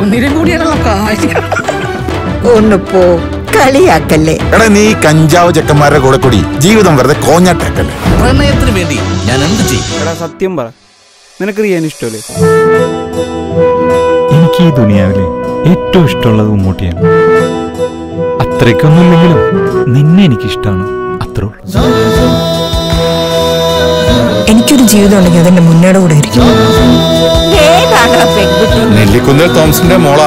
മൂന്നിനും കൂടിയാണുള്ള കാര്യം ഒന്ന് പോ കളിയാക്കല്ലേ എടാ നീ ഈ കഞ്ചാവ് ചെക്കന്മാരുടെ കൂടെ കൂടി ജീവിതം വെറുതെ കോഞ്ഞാട്ടേക്കല്ലേ പ്രണയത്തിന് വേണ്ടി ഞാൻ എന്ത് ചെയ്യും എടാ സത്യം പറ നിനക്ക് റിയാൻ ഇഷ്ടമല്ലേ എനിക്ക് ഈ ദുനിയാവിലെ ഏറ്റവും ഇഷ്ടമുള്ളത് ഉമ്മൂട്ടിയാണ് അത്രയ്ക്കൊന്നുമില്ലെങ്കിലും നിന്നെ എനിക്കിഷ്ടമാണ് അത്രേ ഉള്ളൂ എനിക്കൊരു ജീവിതം ഉണ്ടെങ്കിൽ അതെന്റെ മുന്നേടെ കൂടെ ആയിരിക്കും ഏതാണ് ആ പെൺകുട്ടി നെല്ലിക്കുന്നിൽ തോമസിന്റെ മോള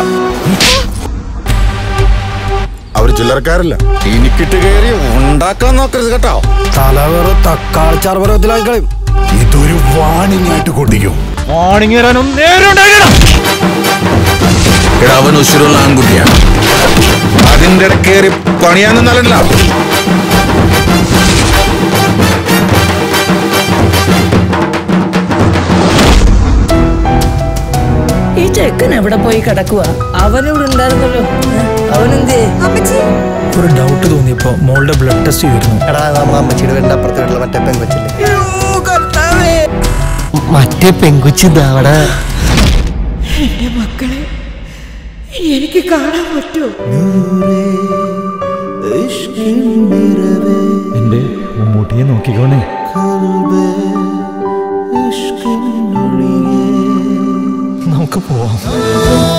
അവര് ചില്ലറക്കാരല്ല എനിക്കിട്ട് കയറി ഉണ്ടാക്കാൻ നോക്കരുത് കേട്ടോ തലവേറ തക്കാളി ചർവരത്തിലായി കളയും ഇതൊരു വാണിംഗ് ആയിട്ട് കൊണ്ടിരിക്കും മോർണിംഗ് വരാനും നേരം ഉണ്ടായില്ല എടാ അവൻ ഉശിരുള്ള ആൺകുട്ടിയാണ് അതിന്റെ ഇടയ്ക്ക് കയറി പണിയാന്ന് നല്ലല്ല ഈ ചെക്കൻ എവിടെ പോയി കിടക്കുക അവനിവിടെ ഉണ്ടായിരുന്നല്ലോ അവനെന്തേ ഒരു ഡൗട്ട് തോന്നിയപ്പോ മോളുടെ ബ്ലഡ് ടെസ്റ്റ് ചെയ്തിരുന്നു എടാ നമ്മ അമ്മച്ചിയുടെ വീടിന്റെ അപ്പുറത്തെ വീട്ടിലെ മറ്റേ പെങ്കൊച്ചില്ലേ മറ്റേ പെങ്കൊച്ചി അവിടെ എനിക്ക് കാണാൻ പറ്റുമോ എന്റെ ഉമ്മൂട്ടിയെ നോക്കിക്കോണേ നമുക്ക് പോവാം